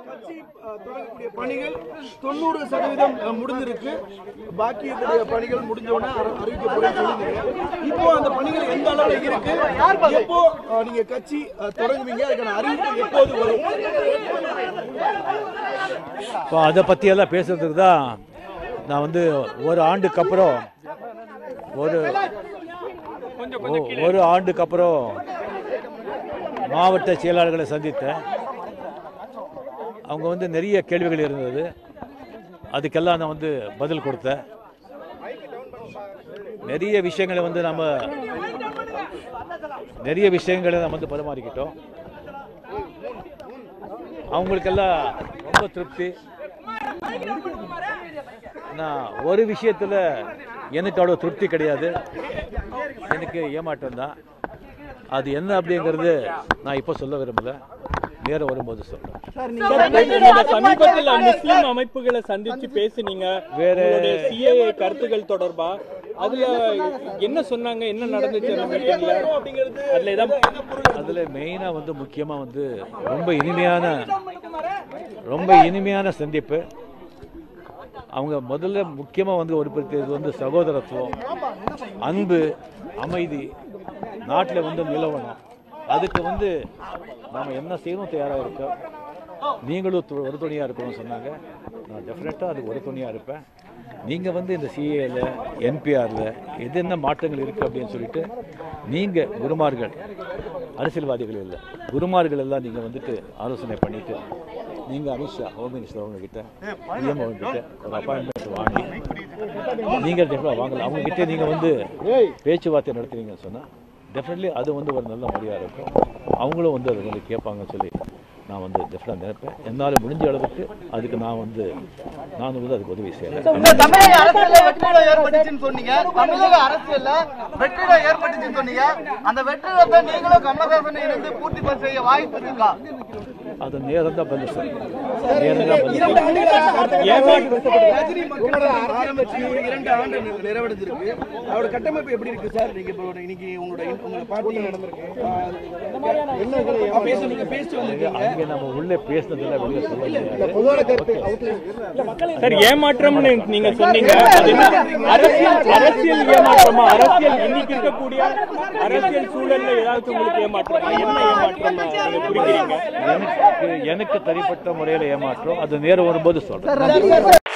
கட்சி அஹ், தொடங்கக்கூடிய பணிகள் தொண்ணூறு சதவீதம் அஹ், முடிஞ்சிருக்கு பாக்கி இருக்கிற பணிகள் முடிஞ்ச உடனே அறி- அறிவிக்கப்படும் சொல்லிருந்தீங்க இப்போ அந்த பணிகள் எந்த அளவுல இருக்கு எப்போ அஹ், நீங்க கட்சி அஹ், தொடங்குவீங்க அதுக்கான அறிவிப்பு எப்போது வரும் ஸோ அதை பற்றியெல்லாம் பேசுறதுக்கு தான் நான் வந்து ஒரு ஆண்டுக்கு அப்புறம் ஒரு ஒ- ஒரு ஆண்டுக்கு அப்புறம் மாவட்ட செயலாளர்களை சந்தித்தேன் அவங்க வந்து நிறைய கேள்விகள் இருந்தது அதுக்கெல்லாம் நான் வந்து பதில் கொடுத்தேன் நிறைய விஷயங்களை வந்து நம்ம நிறைய விஷயங்களை நம்ம வந்து பரிமாறிக்கிட்டோம் அவங்களுக்கெல்லாம் ரொம்ப திருப்தி நான் ஒரு விஷயத்துல எனக்கு அவ்வளோ திருப்தி கிடையாது எனக்கு ஏமாற்றம் தான் அது என்ன அப்படிங்கிறது நான் இப்போ சொல்ல விரும்பல நேரம் வரும்போது சொல்றேன் நீங்க சமீபத்தில் முஸ்லிம் அமைப்புகளை சந்திச்சு பேசுனீங்க வேற- உங்களுடைய சிஏஏ கருத்துக்கள் தொடர்பா அதுல என்ன சொன்னாங்க என்ன நடந்துச்சு அந்த மீட்டிங்ல அதுல ஏதாவது அதில் மெயினாக வந்து முக்கியமாக வந்து ரொம்ப இனிமையான ரொம்ப இனிமையான சந்திப்பு அவங்க முதல்ல முக்கியமாக வந்து ஒருப்படுத்தியது வந்து சகோதரத்துவம் அன்பு அமைதி நாட்டில் வந்து நிலவணும் அதுக்கு வந்து நாம் என்ன செய்யணும் தயாராக இருக்கோம் நீங்களும் து- ஒரு துணியாக இருக்கணும்னு சொன்னாங்க நான் டெஃபினட்டாக அதுக்கு ஒரு துணியாக இருப்பேன் நீங்கள் வந்து இந்த சிஏல என்பிஆரில் எது என்ன மாற்றங்கள் இருக்குது அப்படின்னு சொல்லிட்டு நீங்கள் குருமார்கள் அரசியல்வாதிகள் இல்லை குருமார்கள் எல்லாம் நீங்கள் வந்துட்டு ஆலோசனை பண்ணிட்டு நீங்கள் அமித்ஷா ஹோம் மினிஸ்டர் அவங்க கிட்ட பிஎம் அவங்க கிட்ட ஒரு அப்பாயின்மெண்ட் வாங்கி நீங்கள் டெஃபினட்டாக வாங்கலாம் அவங்க கிட்ட நீங்கள் வந்து பேச்சுவார்த்தை நடத்துறீங்கன்னு சொன்னால் டெஃபினெட்லி அது வந்து ஒரு நல்ல முறையாக இருக்கும் அவங்களும் வந்து அதை வந்து கேட்பாங்கன்னு சொல்லி நான் வந்து டெஃபினட்டாக நினைப்பேன் என்னால் முடிஞ்ச அளவுக்கு அதுக்கு நான் வந்து நான் வந்து அதுக்கு உதவி செய்கிறேன் இந்த தமிழக அரசியல்ல வெற்றிடம் ஏற்பட்டுச்சுன்னு சொன்னீங்க தமிழக அரசியல்ல வெற்றிடம் ஏற்பட்டுச்சுன்னு சொன்னீங்க அந்த வெற்றிடத்தை நீங்களும் கமலஹாசன் இணைந்து பூர்த்தி பண்ண செய்ய வாய்ப்பு இருக்கா அது நேரம் தான் பதில் சார் நேரம் தான் பதில் ரஜினி மக்கள் ஆரம்பிச்சு ஒரு இரண்டு ஆண்டு நி- நிறைவடைஞ்சிருக்கு அவரோட கட்டமைப்பு எப்படி இருக்கு சார் நீங்க இப்போ இன்னைக்கு உங்களோட உங்க பார்ட்டி நடந்திருக்கு என்ன பேச நீங்க பேசிட்டு வந்திருக்கீங்க அங்கே நம்ம உள்ளே பேசினதெல்லாம் வெளியே சொல்ல முடியாது சார் ஏமாற்றம்னு நீங்க சொன்னீங்க அது என்ன? அரசியல் அரசியல் ஏமாற்றமா அரசியல் இன்னைக்கு இருக்கக்கூடிய அரசியல் சூழல்ல ஏதாவது உங்களுக்கு ஏமாற்றமா என்ன ஏமாற்றம் நீங்க குறிக்கிறீங்க எனக்கு எனக்கு தனிப்பட்ட முறையில் ஏமாற்றம் அது நேரம் வரும்போது சொல்கிறேன்